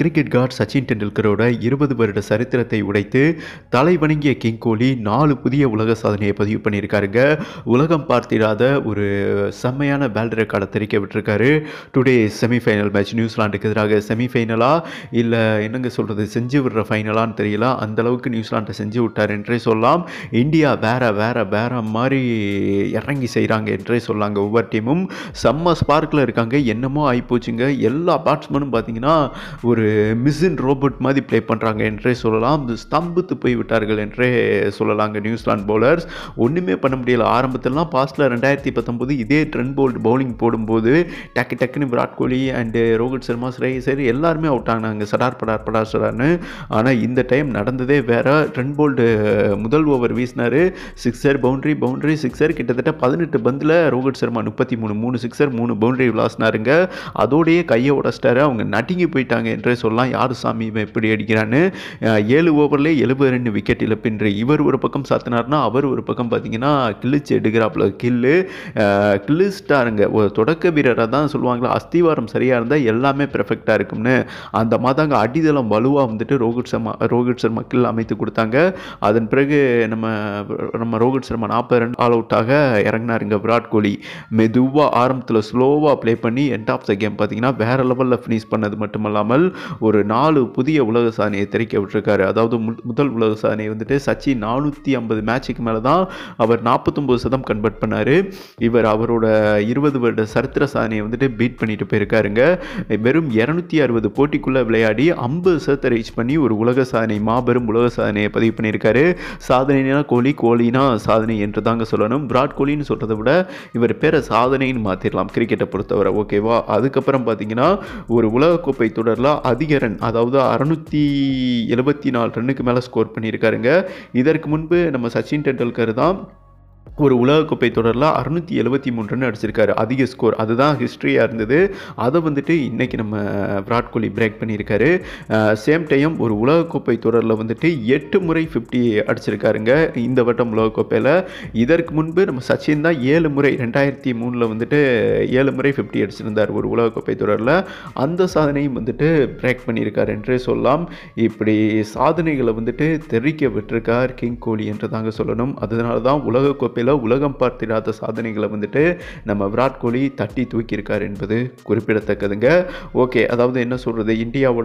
cricket God Sachin டெண்டுல்கரோட இருபது வருட சரித்திரத்தை உடைத்து தலை வணங்கிய கிங் கோலி நாலு புதிய உலக சாதனையை பதிவு பண்ணியிருக்காருங்க உலகம் பார்த்திராத ஒரு செம்மையான வேல்டு ரெக்கார்டை தெரிவிக்க விட்டுருக்காரு டுடே செமிஃபைனல் மேட்ச் நியூசிலாண்டுக்கு எதிராக செமிஃபைனலா இல்லை என்னங்க சொல்கிறது செஞ்சு விடுற ஃபைனலான்னு தெரியல அந்த அளவுக்கு நியூசிலாண்டை செஞ்சு விட்டார் என்றே சொல்லலாம் இந்தியா வேற வேற வேற மாதிரி இறங்கி செய்கிறாங்க என்றே சொல்லாங்க ஒவ்வொரு டீமும் செம்ம ஸ்பார்க்கில் இருக்காங்க என்னமோ ஆகிப்போச்சுங்க எல்லா பேட்ஸ்மேனும் பார்த்தீங்கன்னா ஒரு மிஷின் ரோபோட் மாதிரி ப்ளே பண்ணுறாங்க என்றே சொல்லலாம் ஸ்தம்பித்து போய் விட்டார்கள் என்றே சொல்லலாங்க நியூசிலாந்து பவுலர்ஸ் ஒன்றுமே பண்ண முடியல ஆரம்பத்திலலாம் பாஸ்டில் ரெண்டாயிரத்தி பத்தொம்போது இதே ட்ரெண்ட் போல்ட் பவுலிங் போடும்போது டக்கு டக்குன்னு விராட் கோலி அண்டு ரோஹித் சர்மா ஸ்ரேயஸ் சரி எல்லாருமே அவுட் ஆனாங்க சடார் படார் படார் சடார்னு ஆனால் இந்த டைம் நடந்ததே வேற ட்ரெண்ட் போல்டு முதல் ஓவர் வீசினார் சிக்ஸர் பவுண்டரி பவுண்டரி சிக்ஸர் கிட்டத்தட்ட பதினெட்டு பந்தில் ரோஹித் சர்மா முப்பத்தி மூணு மூணு சிக்ஸர் மூணு பவுண்டரி விளாசினாருங்க அதோடையே கையை உடச்சிட்டாரு அவங்க நடுங்கி போயிட்டாங்க என்றே சொல்லலாம் யார் சாமி இவன் எப்படி அடிக்கிறான்னு அஹ் ஏழு ஓவரில் எழுபது ரெண்டு விக்கெட் இழப்பின்று இவர் ஒரு பக்கம் சாத்தினார்னா அவர் ஒரு பக்கம் பார்த்தீங்கன்னா கிழிச்சு எடுக்கிறாப்புல கில்லு கிழிச்சிட்டாருங்க ஒரு தொடக்க வீரராக தான் சொல்லுவாங்களா அஸ்திவாரம் சரியாக இருந்தால் எல்லாமே பெர்ஃபெக்டாக இருக்கும்னு அந்த மாதாங்க அடிதளம் வலுவாக வந்துட்டு ரோஹித் சர்மா ரோஹித் சர்மா கில் அமைத்து கொடுத்தாங்க அதன் பிறகு நம்ம நம்ம ரோஹித் சர்மா நாற்பது ரன் ஆல் அவுட்டாக இறங்கினாருங்க விராட் கோலி மெதுவாக ஆரம்பத்தில் ஸ்லோவாக ப்ளே பண்ணி எண்ட் ஆஃப் த கேம் பார்த்தீங்கன்னா வேறு லெவலில் ஃபினிஷ் பண்ணது மட்டுமல்லாமல் ஒரு நாலு புதிய உலக சாதனையை தெரிவிக்க விட்டுருக்காரு அதாவது மு- முதல் உலக சாதனை வந்துட்டு சச்சின் நானூற்றி ஐம்பது மேட்சுக்கு மேலே தான் அவர் நாற்பத்தொம்போது சதம் கன்வெர்ட் பண்ணார் இவர் அவரோட இருபது வருட சரித்திர சாதனையை வந்துட்டு பீட் பண்ணிட்டு போயிருக்காருங்க வெறும் இரநூத்தி அறுபது போட்டிக்குள்ளே விளையாடி ஐம்பது சதத்தை ரீச் பண்ணி ஒரு உலக சாதனை மாபெரும் உலக சாதனையை பதிவு பண்ணியிருக்காரு சாதனைனா கோலி கோலினா சாதனை என்று தாங்க சொல்லணும் விராட் கோலின்னு சொல்கிறத விட இவர் பேரை சாதனைன்னு மாற்றிடலாம் கிரிக்கெட்டை பொறுத்தவரை ஓகேவா அதுக்கப்புறம் பார்த்தீங்கன்னா ஒரு உலகக்கோப்பை தொடரில் அதிக ரன் அதாவது அறுநூத்தி எழுபத்தி நாலு ரன்னுக்கு மேலே ஸ்கோர் பண்ணியிருக்காருங்க இதற்கு முன்பு நம்ம சச்சின் டெண்டுல்கர் தான் ஒரு உலகக்கோப்பை தொடரில் அறுநூற்றி எழுபத்தி மூணு ரன் அடிச்சிருக்காரு அதிக ஸ்கோர் அதுதான் ஹிஸ்ட்ரியாக இருந்தது அதை வந்துட்டு இன்றைக்கி நம்ம விராட் கோலி பிரேக் பண்ணியிருக்காரு சேம் டைம் ஒரு உலகக்கோப்பை தொடரில் வந்துட்டு எட்டு முறை ஃபிஃப்டி அடிச்சிருக்காருங்க இந்த வட்டம் உலகக்கோப்பையில் இதற்கு முன்பு நம்ம சச்சின் தான் ஏழு முறை ரெண்டாயிரத்தி மூணில் வந்துட்டு ஏழு முறை ஃபிஃப்டி அடிச்சிருந்தார் ஒரு உலகக்கோப்பை தொடரில் அந்த சாதனையும் வந்துட்டு பிரேக் பண்ணியிருக்கார் என்றே சொல்லலாம் இப்படி சாதனைகளை வந்துட்டு தெரிவிக்க விட்டிருக்கார் கிங் கோலி என்று தாங்க சொல்லணும் அதனால தான் உலகக்கோப்பையில் உலகம் பார்த்திராத சாதனைகளை வந்துட்டு நம்ம விராட் கோலி தட்டி தூக்கியிருக்கார் என்பது குறிப்பிடத்தக்கதுங்க ஓகே அதாவது என்ன சொல்கிறது இந்தியாவோட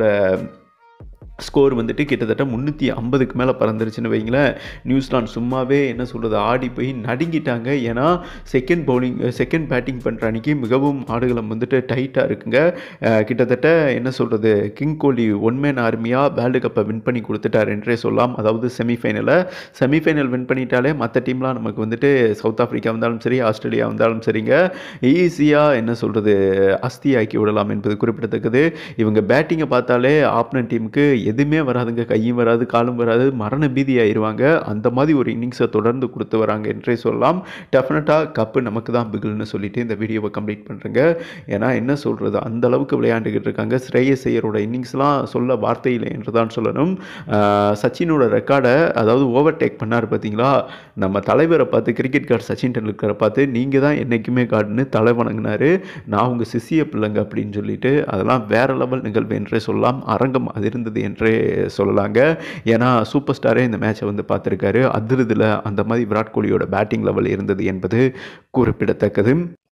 ஸ்கோர் வந்துட்டு கிட்டத்தட்ட முந்நூற்றி ஐம்பதுக்கு மேலே பறந்துருச்சுன்னு வைங்களேன் நியூசிலாந்து சும்மாவே என்ன சொல்கிறது ஆடி போய் நடுங்கிட்டாங்க ஏன்னா செகண்ட் பவுலிங் செகண்ட் பேட்டிங் பண்ணுற அன்னைக்கு மிகவும் ஆடுகளம் வந்துட்டு டைட்டாக இருக்குங்க அஹ் கிட்டத்தட்ட என்ன சொல்கிறது கிங் கோலி ஒன் மேன் ஆர்மியாக வேர்ல்டு கப்பை வின் பண்ணி கொடுத்துட்டார் என்றே சொல்லலாம் அதாவது செமிஃபைனலில் செமிஃபைனல் வின் பண்ணிட்டாலே மற்ற டீம்லாம் நமக்கு வந்துட்டு சவுத் ஆஃப்ரிக்கா வந்தாலும் சரி ஆஸ்திரேலியா வந்தாலும் சரிங்க ஈஸியாக என்ன சொல்கிறது அஸ்தி ஆக்கி விடலாம் என்பது குறிப்பிடத்தக்கது இவங்க பேட்டிங்கை பார்த்தாலே ஆப்னன் டீமுக்கு எதுவுமே வராதுங்க கையும் வராது காலும் வராது மரண பீதி ஆயிடுவாங்க அந்த மாதிரி ஒரு இன்னிங்ஸை தொடர்ந்து கொடுத்து வராங்க என்றே சொல்லலாம் டெஃபினட்டாக கப்பு நமக்கு தான் பிகில்னு சொல்லிட்டு இந்த வீடியோவை கம்ப்ளீட் பண்ணுறேங்க ஏன்னா என்ன சொல்கிறது அந்த அளவுக்கு விளையாண்டுக்கிட்டு இருக்காங்க ஸ்ரேயஸ் ஐயரோட இன்னிங்ஸ்லாம் சொல்ல வார்த்தை இல்லை என்று தான் சொல்லணும் ஆஹ் சச்சினோட ரெக்கார்டை அதாவது ஓவர் டேக் பண்ணார் பார்த்தீங்களா நம்ம தலைவரை பார்த்து கிரிக்கெட் கார்டு சச்சின் டெண்டுல்கரை பார்த்து நீங்கள் தான் என்றைக்குமே கார்டுன்னு தலை வணங்கினாரு நான் உங்கள் சிசிய பிள்ளைங்க அப்படின்னு சொல்லிட்டு அதெல்லாம் வேற லெவல் நிகழ்வு என்றே சொல்லலாம் அரங்கம் அதிர்ந்தது என்றே சொல்லலாங்க ஏன்னா சூப்பர் ஸ்டாரே இந்த மேட்சை வந்து பார்த்துருக்காரு அதிர்தில் அந்த மாதிரி விராட் கோலியோட பேட்டிங் லெவல் இருந்தது என்பது குறிப்பிடத்தக்கது